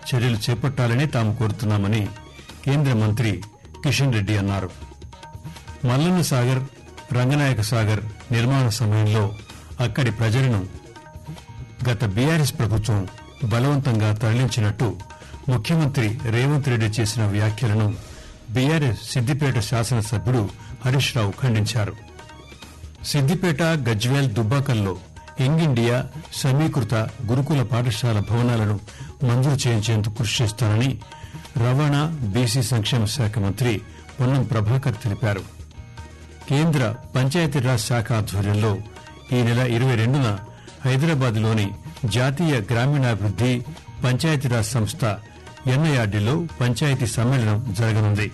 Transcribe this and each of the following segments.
చర్యలు చేపట్టాలని తాము కోరుతున్నామని కేంద్ర మంత్రి కిషన్ రెడ్డి అన్నారు మల్లన్న సాగర్ రంగనాయక సాగర్ నిర్మాణ సమయంలో అక్కడి ప్రజలను గత బీఆర్ఎస్ ప్రభుత్వం బలవంతంగా తరలించినట్టు ముఖ్యమంత్రి రేవంత్ రెడ్డి చేసిన వ్యాఖ్యలను బీఆర్ఎస్ సిద్దిపేట శాసనసభ్యుడు హరీష్ రావు ఖండించారు సిద్దిపేట గజ్వేల్ దుబ్బాకల్లో యంగ్ ఇండియా సమీకృత గురుకుల పాఠశాల భవనాలను మంజూరు చేయించేందుకు కృషి చేస్తానని రవాణా బీసీ సంక్షేమ శాఖ మంత్రి పొన్నం ప్రభాకర్ తెలిపారు కేంద్ర పంచాయతీరాజ్ శాఖ ఆధ్వర్యంలో ఈ నెల ఇరవై రెండున హైదరాబాద్ లోని జాతీయ గ్రామీణాభివృద్ది పంచాయతీరాజ్ సంస్థ ఎన్ఐఆర్డీలో పంచాయతీ సమ్మేళనం జరగనుంది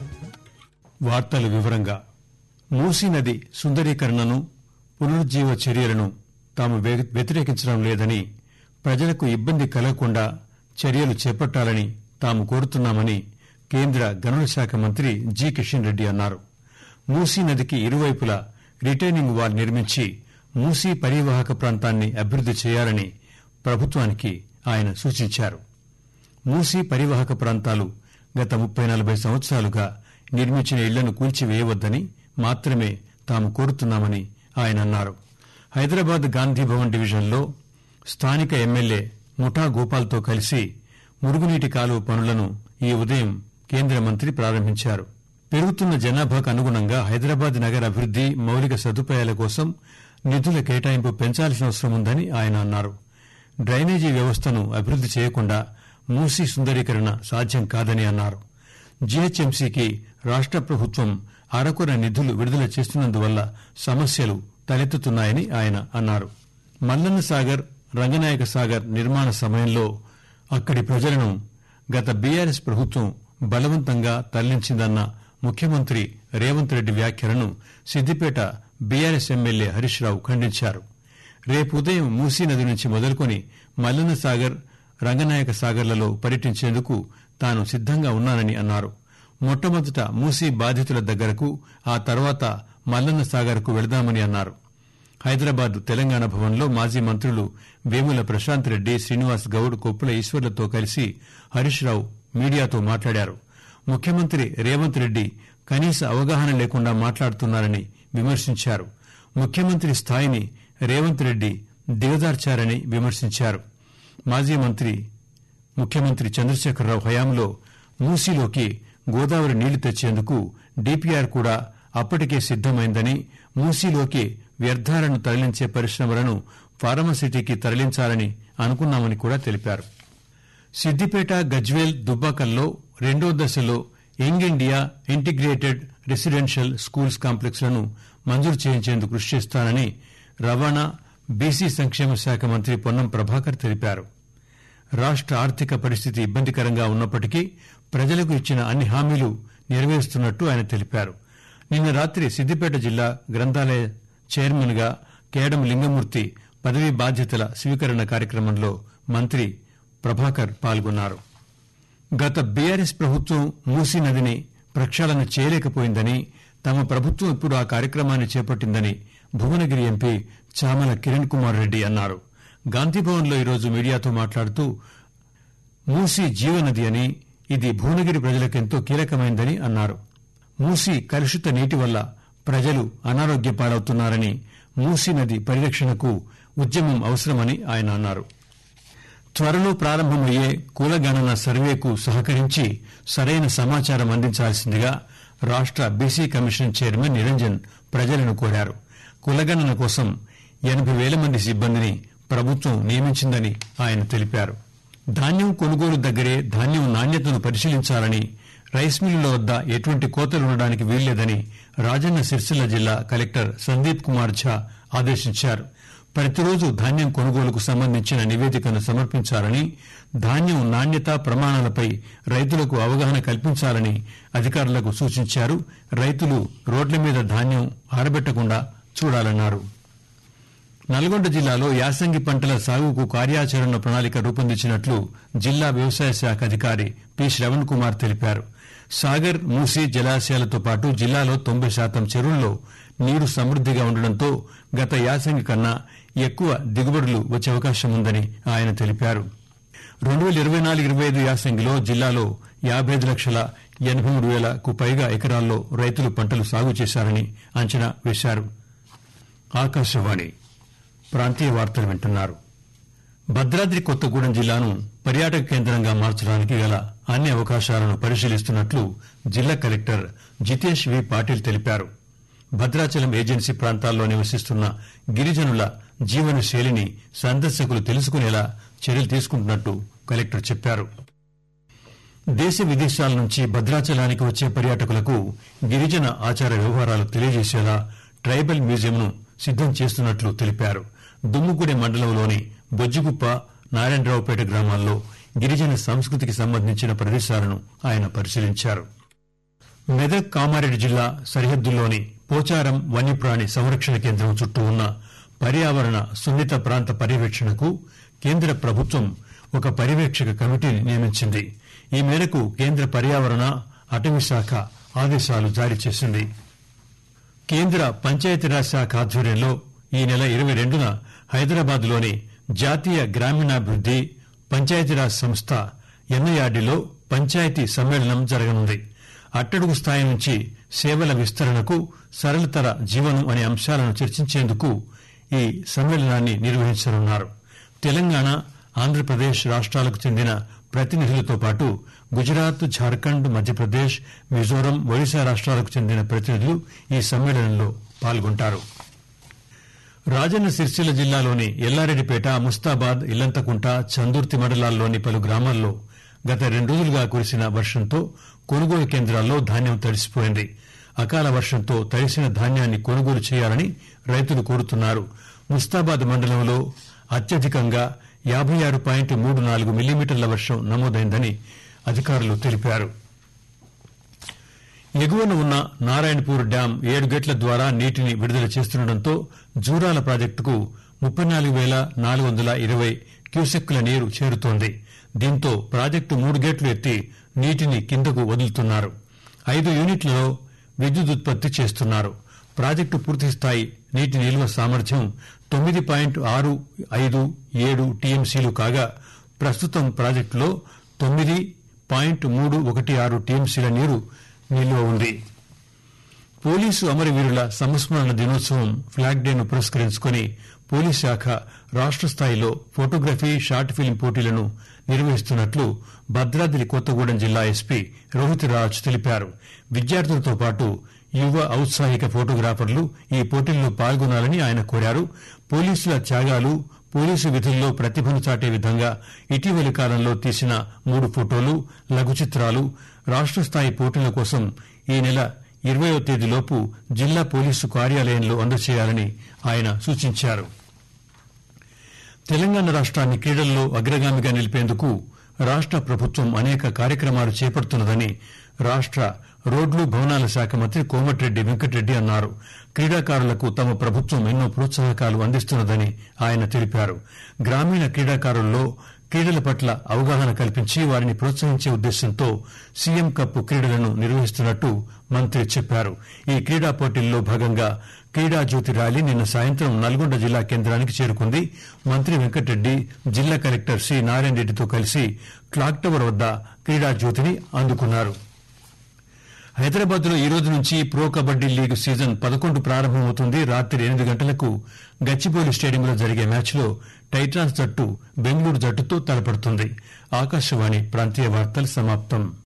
వార్తలు వివరంగా మూసీ నది సుందరీకరణను పునరుజ్జీవ చర్యలను తాము వ్య- వ్యతిరేకించడం లేదని ప్రజలకు ఇబ్బంది కలగకుండా చర్యలు చేపట్టాలని తాము కోరుతున్నామని కేంద్ర గనుల శాఖ మంత్రి జి కిషన్ రెడ్డి అన్నారు మూసీ నదికి ఇరువైపులా రిటైనింగ్ వాల్ నిర్మించి మూసీ పరివాహక ప్రాంతాన్ని అభివృద్ది చేయాలని ప్రభుత్వానికి ఆయన సూచించారు మూసీ పరివాహక ప్రాంతాలు గత ముప్పై నలభై సంవత్సరాలుగా నిర్మించిన ఇళ్లను కూల్చివేయవద్దని మాత్రమే తాము కోరుతున్నామని ఆయన అన్నారు హైదరాబాద్ గాంధీ భవన్ డివిజన్లో స్థానిక ఎమ్మెల్యే ముఠా గోపాల్తో కలిసి మురుగునీటి కాలువ పనులను ఈ ఉదయం కేంద్ర మంత్రి ప్రారంభించారు పెరుగుతున్న జనాభాకు అనుగుణంగా హైదరాబాద్ నగర అభివృద్ది మౌలిక సదుపాయాల కోసం నిధుల కేటాయింపు పెంచాల్సిన అవసరం ఉందని ఆయన అన్నారు డ్రైనేజీ వ్యవస్థను అభివృద్ది చేయకుండా మూసీ సుందరీకరణ సాధ్యం కాదని అన్నారు జీహెచ్ఎంసీకి రాష్ట ప్రభుత్వం అరకొర నిధులు విడుదల చేస్తున్నందువల్ల సమస్యలు తలెత్తుతున్నాయని ఆయన అన్నారు మల్లన్న సాగర్ రంగనాయక సాగర్ నిర్మాణ సమయంలో అక్కడి ప్రజలను గత బీఆర్ఎస్ ప్రభుత్వం బలవంతంగా తరలించిందన్న ముఖ్యమంత్రి రేవంత్ రెడ్డి వ్యాఖ్యలను సిద్దిపేట బీఆర్ఎస్ ఎమ్మెల్యే హరీష్ రావు ఖండించారు రేపు ఉదయం మూసీ నది నుంచి మొదలుకొని మల్లన్న సాగర్ రంగనాయక సాగర్లలో పర్యటించేందుకు తాను సిద్దంగా ఉన్నానని అన్నారు మొట్టమొదట మూసీ బాధితుల దగ్గరకు ఆ తర్వాత మల్లన్న సాగర్కు వెళదామని అన్నారు హైదరాబాద్ తెలంగాణ భవన్లో మాజీ మంత్రులు వేముల ప్రశాంత్ రెడ్డి శ్రీనివాస్ గౌడ్ కొప్పుల ఈశ్వర్లతో కలిసి హరీష్ రావు మీడియాతో మాట్లాడారు ముఖ్యమంత్రి రేవంత్ రెడ్డి కనీస అవగాహన లేకుండా మాట్లాడుతున్నారని విమర్శించారు ముఖ్యమంత్రి స్థాయిని రేవంత్ రెడ్డి దిగజార్చారని విమర్శించారు మాజీ మంత్రి ముఖ్యమంత్రి చంద్రశేఖరరావు హయాంలో మూసీలోకి గోదావరి నీళ్లు తెచ్చేందుకు డిపిఆర్ కూడా అప్పటికే సిద్దమైందని మూసీలోకి వ్యర్థాలను తరలించే పరిశ్రమలను ఫార్మసిటీకి తరలించాలని అనుకున్నామని కూడా తెలిపారు సిద్దిపేట గజ్వేల్ దుబ్బాకల్లో రెండో దశలో Young India integrated residential schools complex లను మంజూరు చేయించేందుకు కృషి చేస్తానని రవాణా బీసీ సంక్షేమ శాఖ మంత్రి పొన్నం ప్రభాకర్ తెలిపారు రాష్ట ఆర్థిక పరిస్థితి ఇబ్బందికరంగా ఉన్నప్పటికీ ప్రజలకు ఇచ్చిన అన్ని హామీలు నెరవేరుస్తున్నట్టు ఆయన తెలిపారు నిన్న రాత్రి సిద్దిపేట జిల్లా గ్రంథాలయ చైర్మన్ గా కేడం లింగమూర్తి పదవీ బాధ్యతల స్వీకరణ కార్యక్రమంలో మంత్రి ప్రభాకర్ పాల్గొన్నారు గత బీఆర్ఎస్ ప్రభుత్వం మూసీ నదిని ప్రక్షాళన చేయలేకపోయిందని తమ ప్రభుత్వం ఇప్పుడు ఆ కార్యక్రమాన్ని చేపట్టిందని భువనగిరి ఎంపీ చామల కిరణ్ కుమార్ రెడ్డి అన్నారు గాంధీభవన్లో ఈరోజు మీడియాతో మాట్లాడుతూ మూసీ జీవనది అని ఇది భువనగిరి ప్రజలకెంతో కీలకమైందని అన్నారు మూసీ కలుషిత నీటి వల్ల ప్రజలు అనారోగ్య పాలవుతున్నారని మూసీ నది పరిరక్షణకు ఉద్యమం అవసరమని ఆయన అన్నారు త్వరలో ప్రారంభమయ్యే కులగణన సర్వేకు సహకరించి సరైన సమాచారం అందించాల్సిందిగా రాష్ట బీసీ కమిషన్ చైర్మన్ నిరంజన్ ప్రజలను కోరారు కులగణన కోసం ఎనబై వేల మంది సిబ్బందిని ప్రభుత్వం నియమించిందని ఆయన తెలిపారు ధాన్యం కొనుగోలు దగ్గరే ధాన్యం నాణ్యతను పరిశీలించాలని రైస్ మిల్లుల వద్ద ఎటువంటి కోతలు ఉండడానికి వీల్లేదని రాజన్న సిరిసిల్ల జిల్లా కలెక్టర్ సందీప్ కుమార్ ఝా ఆదేశించారు ప్రతిరోజు ధాన్యం కొనుగోలుకు సంబంధించిన నివేదికను సమర్పించాలని ధాన్యం నాణ్యత ప్రమాణాలపై రైతులకు అవగాహన కల్పించాలని అధికారులకు సూచించారు రైతులు రోడ్ల మీద ధాన్యం ఆరబెట్టకుండా చూడాలన్నారు నల్గొండ జిల్లాలో యాసంగి పంటల సాగుకు కార్యాచరణ ప్రణాళిక రూపొందించినట్లు జిల్లా వ్యవసాయ శాఖ అధికారి పి శ్రవణ్ కుమార్ తెలిపారు సాగర్ మూసీ జలాశయాలతో పాటు జిల్లాలో తొంభై శాతం చెరువుల్లో నీరు సమృద్దిగా ఉండడంతో గత యాసంగి కన్నా ఎక్కువ దిగుబడులు వచ్చే అవకాశం ఉందని ఆయన తెలిపారు రెండు పేల ఇరవై నాలుగు ఇరవై ఐదు యాసంగిలో జిల్లాలో యాబై ఐదు లక్షల ఎనబై మూడు వేలకు పైగా ఎకరాల్లో రైతులు పంటలు సాగు చేశారని అంచనా వేశారు ఆకాశవాణి ప్రాంతీయ వార్తలు వింటున్నారు భద్రాద్రి కొత్తగూడెం జిల్లాను పర్యాటక కేంద్రంగా మార్చడానికి గల అన్ని అవకాశాలను పరిశీలిస్తున్నట్లు జిల్లా కలెక్టర్ జితేష్ వి పాటిల్ తెలిపారు భద్రాచలం ఏజెన్సీ ప్రాంతాల్లో నివసిస్తున్న గిరిజనుల జీవన శైలిని సందర్శకులు తెలుసుకునేలా చర్యలు తీసుకుంటున్నట్టు కలెక్టర్ చెప్పారు దేశ విదేశాల నుంచి భద్రాచలానికి వచ్చే పర్యాటకులకు గిరిజన ఆచార వ్యవహారాలు తెలియజేసేలా ట్రైబల్ మ్యూజియంను సిద్దం చేస్తున్నట్లు తెలిపారు దుమ్ముగూడెం మండలంలోని బొజ్జిగుప్ప నారాయణరావుపేట గ్రామాల్లో గిరిజన సంస్కృతికి సంబంధించిన ప్రదేశాలను ఆయన పరిశీలించారు మెదక్ కామారెడ్డి జిల్లా సరిహద్దుల్లోని పోచారం వన్యప్రాణి సంరక్షణ కేంద్రం చుట్టూ ఉన్న పర్యావరణ సున్నిత ప్రాంత పర్యవేక్షణకు కేంద్ర ప్రభుత్వం ఒక పర్యవేక్షక కమిటీని నియమించింది ఈ మేరకు కేంద్ర పర్యావరణ అటవీ శాఖ ఆదేశాలు జారీ చేసింది కేంద్ర పంచాయతీరాజ్ శాఖ ఆధ్వర్యంలో ఈ నెల ఇరవై రెండున హైదరాబాద్ లోని జాతీయ గ్రామీణాభివృద్ది పంచాయతీరాజ్ సంస్థ ఎన్ఐఆర్డీలో పంచాయతీ సమ్మేళనం జరగనుంది అట్టడుగు స్థాయి నుంచి సేవల విస్తరణకు సరళతర జీవనం అనే అంశాలను చర్చించేందుకు ఈ సమ్మేళనాన్ని నిర్వహించనున్నారు తెలంగాణ ఆంధ్రప్రదేశ్ రాష్ట్రాలకు చెందిన ప్రతినిధులతో పాటు గుజరాత్ ఝార్ఖండ్ మధ్యప్రదేశ్ మిజోరం ఒడిశా రాష్ట్రాలకు చెందిన ప్రతినిధులు ఈ సమ్మేళనంలో పాల్గొంటారు రాజన్న సిరిసిల్ల జిల్లాలోని ఎల్లారెడ్డిపేట ముస్తాబాద్ ఇల్లంతకుంట చందుర్తి మండలాల్లోని పలు గ్రామాల్లో గత రెండు రోజులుగా కురిసిన వర్షంతో కొనుగోలు కేంద్రాల్లో ధాన్యం తడిసిపోయింది అకాల వర్షంతో తడిసిన ధాన్యాన్ని కొనుగోలు చేయాలని రైతులు కోరుతున్నారు ముస్తాబాద్ మండలంలో అత్యధికంగా యాబై ఆరు పాయింట్ మూడు నాలుగు మిల్లీమీటర్ల వర్షం నమోదైందని అధికారులు తెలిపారు ఎగువన ఉన్న నారాయణపూర్ డ్యాం ఏడు గేట్ల ద్వారా నీటిని విడుదల చేస్తుండటంతో జూరాల ప్రాజెక్టుకు ముప్పై నాలుగు పేల నాలుగు వందల ఇరవై క్యూసెక్కుల నీరు చేరుతోంది దీంతో ప్రాజెక్టు మూడు గేట్లు ఎత్తి నీటిని కిందకు వదులుతున్నారు ఐదు యూనిట్లలో విద్యుత్ ఉత్పత్తి చేస్తున్నారు ప్రాజెక్టు పూర్తిస్థాయి నీటి నిల్వ సామర్థ్యం తొమ్మిది పాయింట్ ఆరు ఐదు ఏడు టీఎంసీలు కాగా ప్రస్తుతం ప్రాజెక్టులో తొమ్మిది పాయింట్ మూడు ఒకటి ఆరు టీఎంసీల నీరు నిల్వ ఉంది పోలీసు అమరవీరుల సంస్మరణ దినోత్సవం ఫ్లాగ్ డేను పురస్కరించుకుని పోలీస్ శాఖ రాష్ట స్థాయిలో ఫోటోగ్రఫీ షార్ట్ ఫిల్మ్ పోటీలను నిర్వహిస్తున్నట్లు భద్రాద్రి కొత్తగూడెం జిల్లా ఎస్పీ రోహిత్ రాజ్ తెలిపారు విద్యార్థులతో పాటు యువ ఔత్సాహిక ఫోటోగ్రాఫర్లు ఈ పోటీల్లో పాల్గొనాలని ఆయన కోరారు పోలీసుల త్యాగాలు పోలీసు విధుల్లో ప్రతిభను చాటే విధంగా ఇటీవలి కాలంలో తీసిన మూడు ఫోటోలు లఘు చిత్రాలు రాష్ట స్థాయి పోటీల కోసం ఈ నెల ఇరవయో తేదీలోపు జిల్లా పోలీసు కార్యాలయంలో అందజేయాలని ఆయన సూచించారు తెలంగాణ రాష్ట్రాన్ని క్రీడల్లో అగ్రగామిగా నిలిపేందుకు రాష్ట ప్రభుత్వం అనేక కార్యక్రమాలు చేపడుతున్నదని రాష్ట రోడ్లు భవనాల శాఖ మంత్రి కోమటిరెడ్డి వెంకటరెడ్డి అన్నారు క్రీడాకారులకు తమ ప్రభుత్వం ఎన్నో ప్రోత్సాహకాలు అందిస్తున్నదని ఆయన తెలిపారు గ్రామీణ క్రీడాకారుల్లో క్రీడల పట్ల అవగాహన కల్పించి వారిని ప్రోత్సహించే ఉద్దేశంతో సీఎం కప్ క్రీడలను నిర్వహిస్తున్నట్టు మంత్రి చెప్పారు ఈ క్రీడా పోటీల్లో భాగంగా క్రీడా జ్యోతి ర్యాలీ నిన్న సాయంత్రం నల్గొండ జిల్లా కేంద్రానికి చేరుకుంది మంత్రి వెంకటరెడ్డి జిల్లా కలెక్టర్ సి నారాయణ రెడ్డితో కలిసి క్లాక్ టవర్ వద్ద క్రీడా జ్యోతిని అందుకున్నారు హైదరాబాద్ లో ఈ రోజు నుంచి ప్రో కబడ్డీ లీగ్ సీజన్ పదకొండు ప్రారంభమవుతుంది రాత్రి ఎనిమిది గంటలకు గచ్చిబౌలి స్టేడియంలో జరిగే మ్యాచ్ లో టైటాన్స్ జట్టు బెంగళూరు జట్టుతో తలపడుతుంది ఆకాశవాణి ప్రాంతీయ వార్తలు సమాప్తం